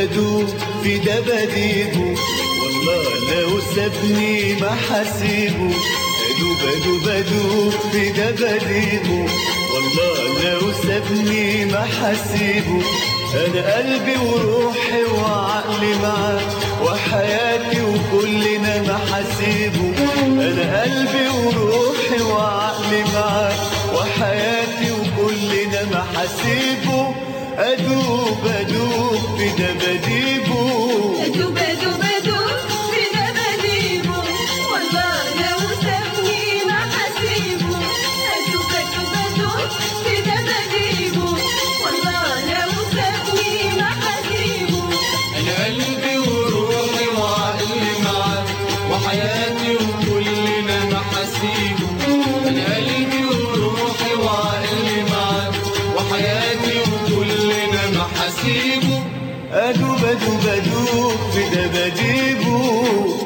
بدوب في دباديبه والله لو سابني ما حسيبه أدوب أدوب أدوب في دباديبه والله لو سابني ما حسيبه أنا قلبي وروحي وعقلي معاه وحياتي وكلنا محاسيبه أنا قلبي وروحي وعقلي معاه وحياتي وكلنا محاسيبه أدوب أدوب في دباديبه أدوب أدوب أدوب في دباديبه والله لو سابني ما حسيبه أدوب أدوب أدوب في دباديبه والله لو سابني ما حسيبه أنا قلبي وروحي وعقلي معاك وحياتي وكلنا محاسيبه أنا قلبي وروحي وعقلي معاك وحياتي وكلنا محاسيبه أدوب أدوب أدوب في دباديبه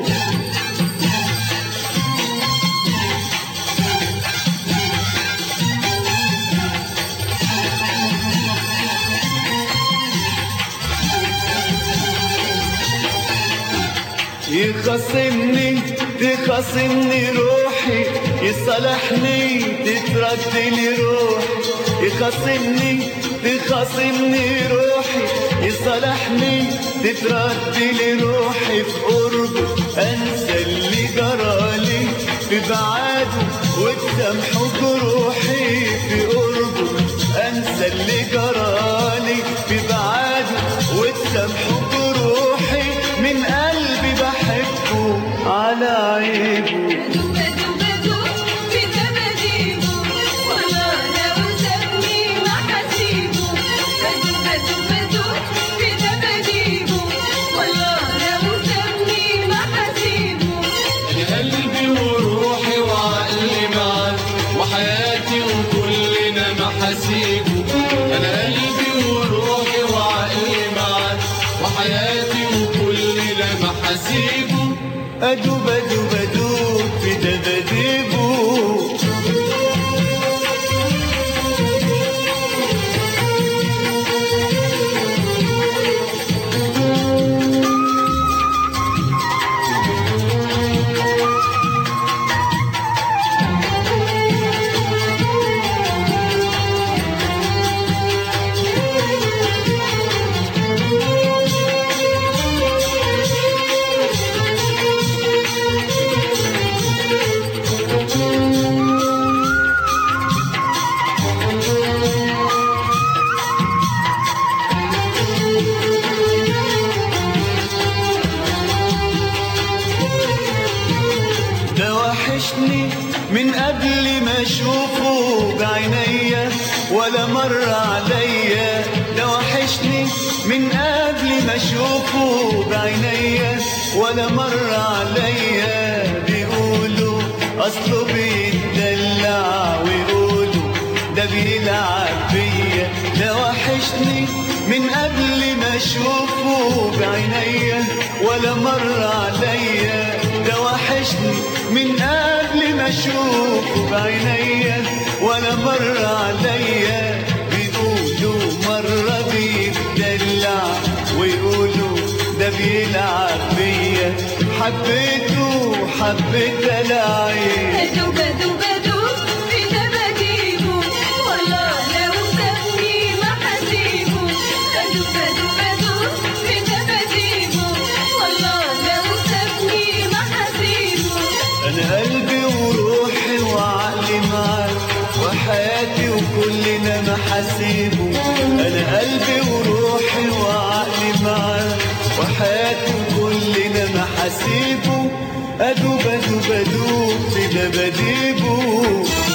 يخاصمني تخاصمني روحي يصالحني تترد لي روحي يخاصمني تخاصمني روحي يصالحني تترد لي روحي في قربه انسى اللي جرالي في بعاده وتسامحه جروحي في قربه انسى اللي جرالي في بعاده وتسامحه جروحي من قلبي بحبه على عيبه أدوب أدوب أدوب في دباديبه والله لو سابني ما حسيبه أدوب أدوب أدوب في دباديبه والله لو سابني ما حسيبه أنا قلبي وروحي وعقلي معاك وحياتي وكلنا محاسيبه أنا قلبي وروحي وعقلي معاك وحياتي وكلنا محاسيبه أدوب أدوب أدوب في دباديبه ده وحشني من قبل ما اشوفه بعينيا ولا مر عليا ده وحشني من قبل ما اشوفه بعينيا ولا مر عليا بيقولوا اصله بيتدلع ويقولوا ده بيلعب بيا ده وحشني من قبل ما اشوفه بعينيا ولا مر عليا ده وحشني من قبل ما اشوفه بعينيا ولا مر عليا بيقولوا مرة بيتدلع ويقولوا ده بيلعب بيا حبيته حبيت الاعيب أدوب أدوب أدوب في دباديبه والله لو سابني ما حسيبه أدوب أدوب أدوب في دباديبه والله لو سابني ما حسيبه انا قلبي وروحي وعقلي معاك وحياتي وكلنا محاسيبه انا قلبي وروحي وعقلي معاك وحياتي وكلنا محاسيبه ادوب ادوب ادوب في دباديبه